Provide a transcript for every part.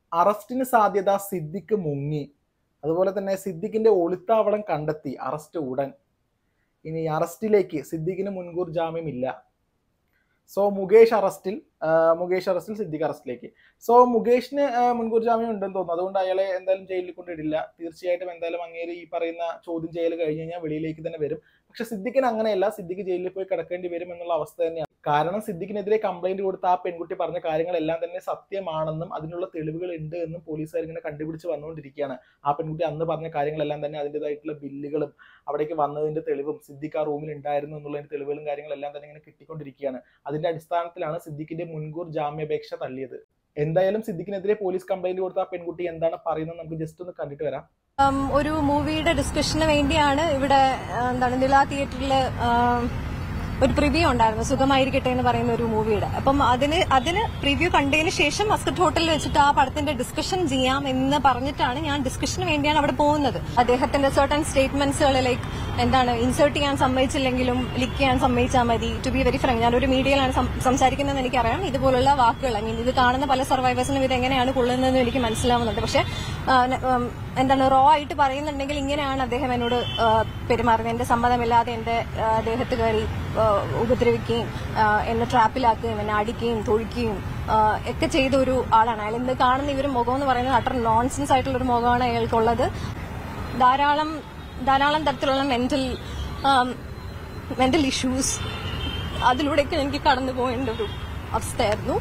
അറസ്റ്റിന് സാധ്യത സിദ്ദിഖ് മുങ്ങി അതുപോലെ തന്നെ സിദ്ദിഖിന്റെ ഒളിത്താവളം കണ്ടെത്തി അറസ്റ്റ് ഉടൻ ഇനി അറസ്റ്റിലേക്ക് സിദ്ദിഖിന് മുൻകൂർ ജാമ്യമില്ല സോ മുകേഷ് അറസ്റ്റിൽ ആ, മുകേഷ് അറസ്റ്റിൽ സിദ്ദിഖ് അറസ്റ്റിലേക്ക് സോ മുകേഷിന് ആ, മുൻകൂർ ജാമ്യം ഉണ്ടെന്ന് തോന്നുന്നു അതുകൊണ്ട് അയാളെ എന്തായാലും ജയിലിൽ കൊണ്ടിടില്ല തീർച്ചയായിട്ടും എന്തായാലും അങ്ങേര് ഈ പറയുന്ന ചോദ്യം ചെയ്യൽ കഴിഞ്ഞ് കഴിഞ്ഞാൽ വെളിയിലേക്ക് തന്നെ വരും പക്ഷെ സിദ്ദിഖിന് അങ്ങനെയല്ല സിദ്ദിഖ് ജയിലിൽ പോയി കിടക്കേണ്ടി വരും എന്നുള്ള അവസ്ഥ തന്നെയാണ് കാരണം സിദ്ദിഖിനെതിരെ കംപ്ലൈന്റ് കൊടുത്ത ആ പെൺകുട്ടി പറഞ്ഞ കാര്യങ്ങളെല്ലാം തന്നെ സത്യമാണെന്നും അതിനുള്ള തെളിവുകൾ ഉണ്ട് എന്നും പോലീസുകാർ ഇങ്ങനെ കണ്ടുപിടിച്ച് വന്നുകൊണ്ടിരിക്കുകയാണ് ആ പെൺകുട്ടി അന്ന് പറഞ്ഞ കാര്യങ്ങളെല്ലാം തന്നെ അതിൻ്റെതായിട്ടുള്ള ബില്ലുകളും അവിടേക്ക് വന്നതിന്റെ തെളിവും സിദ്ദിഖ് ആ റൂമിൽ ഉണ്ടായിരുന്നു എന്നുള്ളതിന്റെ തെളിവുകളും കാര്യങ്ങളെല്ലാം തന്നെ ഇങ്ങനെ കിട്ടിക്കൊണ്ടിരിക്കുകയാണ് അതിന്റെ അടിസ്ഥാനത്തിലാണ് സിദ്ദിഖിന്റെ മുൻകൂർ ജാമ്യാപേക്ഷ തള്ളിയത് എന്തായാലും സിദ്ദിഖിനെതിരെ പോലീസ് കംപ്ലൈന്റ് കൊടുത്ത ആ പെൺകുട്ടി എന്താണ് പറയുന്നത് നമുക്ക് ജസ്റ്റ് ഒന്ന് കണ്ടിട്ട് വരാം ഉം, ഒരു മൂവിയുടെ ഡിസ്കഷന് വേണ്ടിയാണ് ഇവിടെ ആ, എന്താണ് നില തിയേറ്ററിൽ ഒരു പ്രിവ്യൂ ഉണ്ടായിരുന്നു സുഖമായിരിക്കട്ടെ എന്ന് പറയുന്ന ഒരു മൂവിയുടെ അപ്പം അതിന് അതിന് പ്രിവ്യൂ കണ്ടതിന് ശേഷം മസ്കറ്റ് ഹോട്ടലിൽ വെച്ചിട്ട് ആ പടത്തിന്റെ ഡിസ്കഷൻ ചെയ്യാം എന്ന് പറഞ്ഞിട്ടാണ് ഞാൻ ഡിസ്കഷന് വേണ്ടിയാണ് അവിടെ പോകുന്നത് അദ്ദേഹത്തിന്റെ സർട്ടൺ സ്റ്റേറ്റ്മെന്റ്സുകൾ ലൈക്ക് എന്താണ് ഇൻസേർട്ട് ചെയ്യാൻ സമ്മതിച്ചില്ലെങ്കിലും ലിക്ക് ചെയ്യാൻ സമ്മതിച്ചാൽ മതി ടു ബി വെരി ഫ്രങ്ക് ഞാൻ ഒരു മീഡിയയിലാണ് സം- സംസാരിക്കുന്നതെന്ന് എനിക്കറിയാം ഇതുപോലുള്ള വാക്കുകൾ ഐ മീൻ ഇത് കാണുന്ന പല സർവൈവേഴ്സിനും ഇത് എങ്ങനെയാണ് കൊള്ളുന്നതെന്ന് എനിക്ക് മനസ്സിലാവുന്നുണ്ട് പക്ഷെ ആ, ന- ഉം, എന്താണ് റോ ആയിട്ട് പറയുന്നുണ്ടെങ്കിൽ ഇങ്ങനെയാണ് അദ്ദേഹം എന്നോട് ആ, പെരുമാറുന്നത് എന്റെ സമ്മതമില്ലാതെ എന്റെ ആ, ദേഹത്ത് കയറി ആ, ഉപദ്രവിക്കുകയും ആ, എന്നെ ട്രാപ്പിലാക്കുകയും എന്നെ അടിക്കുകയും തൊഴിക്കുകയും ആ, ഒക്കെ ചെയ്ത ഒരു ആളാണ് അയാൾ ഇന്ന് കാണുന്ന ഇവര് മുഖം എന്ന് പറയുന്നത് അട്ടർ നോൺസെൻസ് ആയിട്ടുള്ള ഒരു മുഖമാണ് അയാൾക്കുള്ളത് ധാരാളം ധാരാളം തരത്തിലുള്ള മെന്റൽ മെന്റൽ ഇഷ്യൂസ് അതിലൂടെയൊക്കെ എനിക്ക് കടന്നു പോകേണ്ട ഒരു അവസ്ഥയായിരുന്നു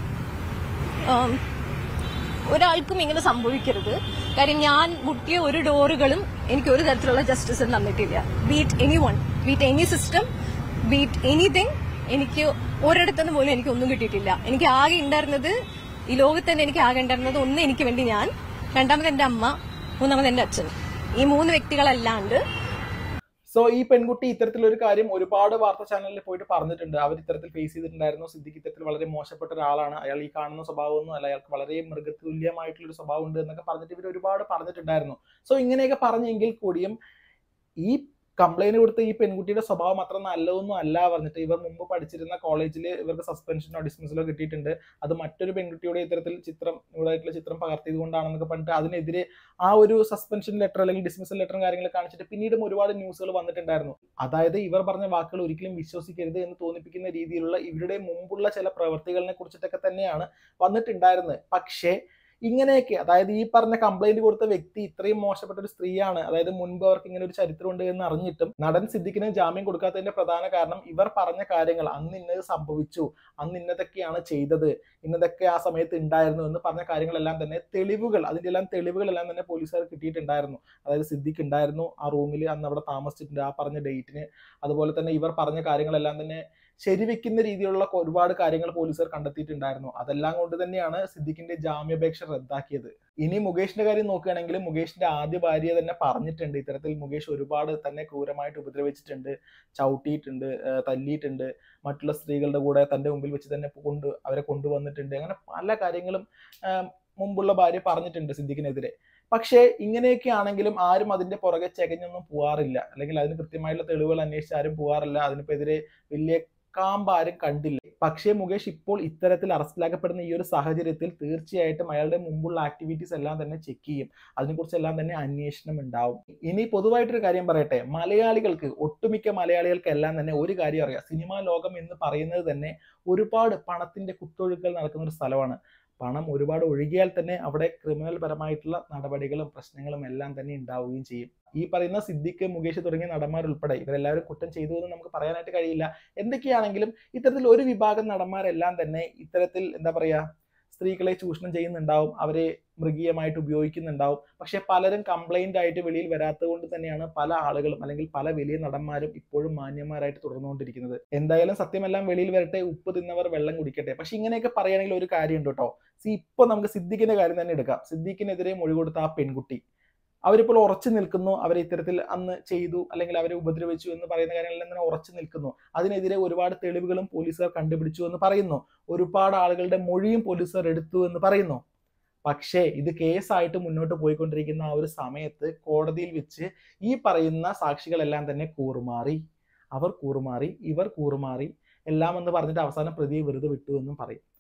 ആം, ഒരാൾക്കും ഇങ്ങനെ സംഭവിക്കരുത് കാര്യം ഞാൻ മുട്ടിയ ഒരു ഡോറുകളും എനിക്ക് ഒരു തരത്തിലുള്ള ജസ്റ്റിസും തന്നിട്ടില്ല be it anyone be it any system be it anything എനിക്ക് ഒരിടത്തുനിന്ന് പോലും എനിക്ക് ഒന്നും കിട്ടിയിട്ടില്ല എനിക്ക് ആകെ ഉണ്ടായിരുന്നത് ഈ ലോകത്ത് തന്നെ എനിക്ക് ആകെ ഉണ്ടായിരുന്നത് ഒന്ന് എനിക്ക് വേണ്ടി ഞാൻ രണ്ടാമത് എന്റെ അമ്മ മൂന്നാമത് എന്റെ അച്ഛൻ ഈ മൂന്ന് വ്യക്തികളല്ലാണ്ട് സോ ഈ പെൺകുട്ടി ഇത്തരത്തിലൊരു കാര്യം ഒരുപാട് വാർത്താ ചാനലിൽ പോയിട്ട് പറഞ്ഞിട്ടുണ്ട് അവർ ഇത്തരത്തിൽ ഫേസ് ചെയ്തിട്ടുണ്ടായിരുന്നു സിദ്ദിഖ് ഇത്തരത്തിൽ വളരെ മോശപ്പെട്ട ഒരാളാണ് അയാൾ ഈ കാണുന്ന സ്വഭാവമൊന്നും അല്ല അയാൾക്ക് വളരെ മൃഗതുല്യമായിട്ടുള്ള ഒരു സ്വഭാവം ഉണ്ട് എന്നൊക്കെ പറഞ്ഞിട്ട് ഇവർ ഒരുപാട് പറഞ്ഞിട്ടുണ്ടായിരുന്നു സോ ഇങ്ങനെയൊക്കെ പറഞ്ഞെങ്കിൽ കൂടിയും ഈ കംപ്ലൈന്റ് കൊടുത്ത ഈ പെൺകുട്ടിയുടെ സ്വഭാവം അത്ര നല്ലതൊന്നും അല്ല പറഞ്ഞിട്ട് ഇവർ മുമ്പ് പഠിച്ചിരുന്ന കോളേജിൽ ഇവർക്ക് സസ്പെൻഷനോ ഡിസ്മിസലോ കിട്ടിയിട്ടുണ്ട് അത് മറ്റൊരു പെൺകുട്ടിയുടെ ഇത്തരത്തിൽ ചിത്രം ഇവിടെയായിട്ടുള്ള ചിത്രം പകർത്തിയത് കൊണ്ടാണെന്നൊക്കെ പറഞ്ഞിട്ട് അതിനെതിരെ ആ ഒരു സസ്പെൻഷൻ ലെറ്റർ അല്ലെങ്കിൽ ഡിസ്മിസൽ ലെറ്ററും കാര്യങ്ങൾ കാണിച്ചിട്ട് പിന്നീടും ഒരുപാട് ന്യൂസുകൾ വന്നിട്ടുണ്ടായിരുന്നു അതായത് ഇവർ പറഞ്ഞ വാക്കുകൾ ഒരിക്കലും വിശ്വസിക്കരുത് എന്ന് തോന്നിപ്പിക്കുന്ന രീതിയിലുള്ള ഇവരുടെ മുമ്പുള്ള ചില പ്രവർത്തികളെ കുറിച്ചിട്ടൊക്കെ തന്നെയാണ് വന്നിട്ടുണ്ടായിരുന്നത് പക്ഷേ ഇങ്ങനെയൊക്കെ അതായത് ഈ പറഞ്ഞ കംപ്ലൈന്റ് കൊടുത്ത വ്യക്തി ഇത്രയും മോശപ്പെട്ട ഒരു സ്ത്രീയാണ് അതായത് മുൻപ് അവർക്ക് ഇങ്ങനെ ഒരു ചരിത്രമുണ്ട് എന്ന് അറിഞ്ഞിട്ടും നടൻ സിദ്ദിഖിന് ജാമ്യം കൊടുക്കാത്തതിന്റെ പ്രധാന കാരണം ഇവർ പറഞ്ഞ കാര്യങ്ങൾ അന്ന് ഇന്നത് സംഭവിച്ചു അന്ന് ഇന്നതൊക്കെയാണ് ചെയ്തത് ഇന്നതൊക്കെ ആ സമയത്ത് ഉണ്ടായിരുന്നു എന്ന് പറഞ്ഞ കാര്യങ്ങളെല്ലാം തന്നെ തെളിവുകൾ അതിന്റെ എല്ലാം തെളിവുകളെല്ലാം തന്നെ പോലീസുകാർ കിട്ടിയിട്ടുണ്ടായിരുന്നു അതായത് സിദ്ദിഖ് ഉണ്ടായിരുന്നു ആ റൂമിൽ അന്ന് അവിടെ താമസിച്ചിട്ടുണ്ട് ആ പറഞ്ഞ ഡേറ്റിന് അതുപോലെ തന്നെ ഇവർ പറഞ്ഞ കാര്യങ്ങളെല്ലാം തന്നെ ശരിവെക്കുന്ന രീതിയിലുള്ള ഒരുപാട് കാര്യങ്ങൾ പോലീസുകാർ കണ്ടെത്തിയിട്ടുണ്ടായിരുന്നു അതെല്ലാം കൊണ്ട് തന്നെയാണ് സിദ്ദിഖിന്റെ ജാമ്യാപേക്ഷ റദ്ദാക്കിയത് ഇനി മുകേഷിന്റെ കാര്യം നോക്കുകയാണെങ്കിൽ മുകേഷിന്റെ ആദ്യ ഭാര്യ തന്നെ പറഞ്ഞിട്ടുണ്ട് ഇത്തരത്തിൽ മുകേഷ് ഒരുപാട് തന്നെ ക്രൂരമായിട്ട് ഉപദ്രവിച്ചിട്ടുണ്ട് ചവിട്ടിയിട്ടുണ്ട് ആ, തല്ലിയിട്ടുണ്ട് മറ്റുള്ള സ്ത്രീകളുടെ കൂടെ തന്റെ മുമ്പിൽ വെച്ച് തന്നെ കൊണ്ട് അവരെ കൊണ്ടുവന്നിട്ടുണ്ട് അങ്ങനെ പല കാര്യങ്ങളും ആ, മുമ്പുള്ള ഭാര്യ പറഞ്ഞിട്ടുണ്ട് സിദ്ദിഖിനെതിരെ പക്ഷേ ഇങ്ങനെയൊക്കെ ആണെങ്കിലും ആരും അതിന്റെ പുറകെ ചെകഞ്ഞൊന്നും പോവാറില്ല അല്ലെങ്കിൽ അതിന് കൃത്യമായിട്ടുള്ള തെളിവുകൾ അന്വേഷിച്ച് ആരും പോവാറില്ല അതിനിപ്പെതിരെ വലിയ കാമ്പ് ആരും കണ്ടില്ല പക്ഷേ മുകേഷ് ഇപ്പോൾ ഇത്തരത്തിൽ അറസ്റ്റിലാക്കപ്പെടുന്ന ഈ ഒരു സാഹചര്യത്തിൽ തീർച്ചയായിട്ടും അയാളുടെ മുമ്പുള്ള ആക്ടിവിറ്റീസ് എല്ലാം തന്നെ ചെക്ക് ചെയ്യും അതിനെക്കുറിച്ചെല്ലാം തന്നെ അന്വേഷണം ഉണ്ടാവും ഇനി പൊതുവായിട്ടൊരു കാര്യം പറയട്ടെ മലയാളികൾക്ക് ഒട്ടുമിക്ക മലയാളികൾക്ക് എല്ലാം തന്നെ ഒരു കാര്യം അറിയാം സിനിമാ ലോകം എന്ന് പറയുന്നത് തന്നെ ഒരുപാട് പണത്തിന്റെ കുത്തൊഴുക്കൽ നടക്കുന്ന ഒരു സ്ഥലമാണ് പണം ഒരുപാട് ഒഴുകിയാൽ തന്നെ അവിടെ ക്രിമിനൽ പരമായിട്ടുള്ള നടപടികളും പ്രശ്നങ്ങളും എല്ലാം തന്നെ ഉണ്ടാവുകയും ചെയ്യും ഈ പറയുന്ന സിദ്ദിഖ് മുകേഷ് തുടങ്ങിയ നടന്മാർ ഉൾപ്പെടെ ഇവരെല്ലാവരും കുറ്റം ചെയ്തു എന്ന് നമുക്ക് പറയാനായിട്ട് കഴിയില്ല എന്തൊക്കെയാണെങ്കിലും ഇത്തരത്തിൽ ഒരു വിഭാഗം നടന്മാരെല്ലാം തന്നെ ഇത്തരത്തിൽ എന്താ പറയാ സ്ത്രീകളെ ചൂഷണം ചെയ്യുന്നുണ്ടാവും അവരെ മൃഗീയമായിട്ട് ഉപയോഗിക്കുന്നുണ്ടാവും പക്ഷെ പലരും കംപ്ലൈന്റ് ആയിട്ട് വെളിയിൽ വരാത്തത് കൊണ്ട് തന്നെയാണ് പല ആളുകളും അല്ലെങ്കിൽ പല വലിയ നടന്മാരും ഇപ്പോഴും മാന്യന്മാരായിട്ട് തുടർന്നുകൊണ്ടിരിക്കുന്നത് എന്തായാലും സത്യമെല്ലാം വെളിയിൽ വരട്ടെ ഉപ്പ് തിന്നവർ വെള്ളം കുടിക്കട്ടെ പക്ഷെ ഇങ്ങനെയൊക്കെ പറയുകയാണെങ്കിൽ ഒരു കാര്യമുണ്ട് കേട്ടോ സി ഇപ്പൊ നമുക്ക് സിദ്ദിഖിന്റെ കാര്യം തന്നെ എടുക്കാം സിദ്ദിഖിനെതിരെ മൊഴി കൊടുത്ത ആ പെൺകുട്ടി അവരിപ്പോൾ ഉറച്ചു നിൽക്കുന്നു അവരെ ഇത്തരത്തിൽ അന്ന് ചെയ്തു അല്ലെങ്കിൽ അവരെ ഉപദ്രവിച്ചു എന്ന് പറയുന്ന കാര്യങ്ങളെല്ലാം തന്നെ ഉറച്ചു നിൽക്കുന്നു അതിനെതിരെ ഒരുപാട് തെളിവുകളും പോലീസുകാർ കണ്ടുപിടിച്ചു എന്ന് പറയുന്നു ഒരുപാട് ആളുകളുടെ മൊഴിയും പോലീസുകാർ എടുത്തു എന്ന് പറയുന്നു പക്ഷേ ഇത് കേസായിട്ട് മുന്നോട്ട് പോയിക്കൊണ്ടിരിക്കുന്ന ആ ഒരു സമയത്ത് കോടതിയിൽ വെച്ച് ഈ പറയുന്ന സാക്ഷികളെല്ലാം തന്നെ കൂറുമാറി അവർ കൂറുമാറി ഇവർ കൂറുമാറി എല്ലാം എന്ന് പറഞ്ഞിട്ട് അവസാനം പ്രതിയെ വെറുതെ വിട്ടു എന്നും പറയും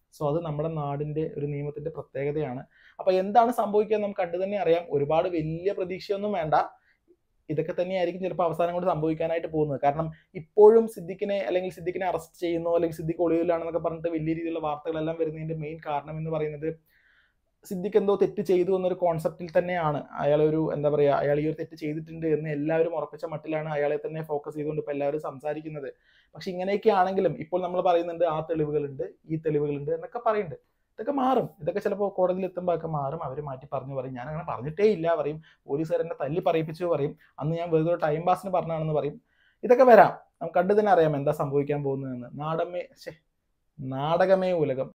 സോ അത് നമ്മുടെ നാടിന്റെ ഒരു നിയമത്തിന്റെ പ്രത്യേകതയാണ് അപ്പൊ എന്താണ് സംഭവിക്കുക നമുക്ക് കണ്ടു തന്നെ അറിയാം ഒരുപാട് വലിയ പ്രതീക്ഷയൊന്നും വേണ്ട ഇതൊക്കെ തന്നെയായിരിക്കും ചിലപ്പോൾ അവസാനം കൊണ്ട് സംഭവിക്കാനായിട്ട് പോകുന്നത് കാരണം ഇപ്പോഴും സിദ്ദിഖിനെ അല്ലെങ്കിൽ സിദ്ദിഖിനെ അറസ്റ്റ് ചെയ്യുന്നു അല്ലെങ്കിൽ സിദ്ദിഖ് ഒളിവിലാണെന്നൊക്കെ പറഞ്ഞിട്ട് വലിയ രീതിയിലുള്ള വാർത്തകളെല്ലാം വരുന്നതിന്റെ മെയിൻ കാരണം എന്ന് പറയുന്നത് സിദ്ദിഖ് എന്തോ തെറ്റ് ചെയ്തു എന്നൊരു കോൺസെപ്റ്റിൽ തന്നെയാണ് അയാൾ ഒരു എന്താ പറയുക അയാൾ ഈ ഒരു തെറ്റ് ചെയ്തിട്ടുണ്ട് എന്ന് എല്ലാവരും ഉറപ്പിച്ച മട്ടിലാണ് അയാളെ തന്നെ ഫോക്കസ് ചെയ്തുകൊണ്ട് ഇപ്പോൾ എല്ലാവരും സംസാരിക്കുന്നത് പക്ഷെ ഇങ്ങനെയൊക്കെ ആണെങ്കിലും ഇപ്പോൾ നമ്മൾ പറയുന്നുണ്ട് ആ തെളിവുകളുണ്ട് ഈ തെളിവുകളുണ്ട് എന്നൊക്കെ പറയുന്നുണ്ട് ഇതൊക്കെ മാറും ഇതൊക്കെ ചിലപ്പോൾ കോടതിയിൽ എത്തുമ്പോൾ ഒക്കെ മാറും അവർ മാറ്റി പറഞ്ഞു പറയും ഞാൻ അങ്ങനെ പറഞ്ഞിട്ടേ ഇല്ല പറയും പോലീസുകാർ എന്നെ തല്ലി പറയിപ്പിച്ചു പറയും അന്ന് ഞാൻ വെറുതെ ഒരു ടൈം പാസിന് പറഞ്ഞാണെന്ന് പറയും ഇതൊക്കെ വരാം നമുക്ക് കണ്ടു തന്നെ അറിയാം എന്താ സംഭവിക്കാൻ പോകുന്നതെന്ന് നാടമേ ശ്ശെ, നാടകമേ ഉലകം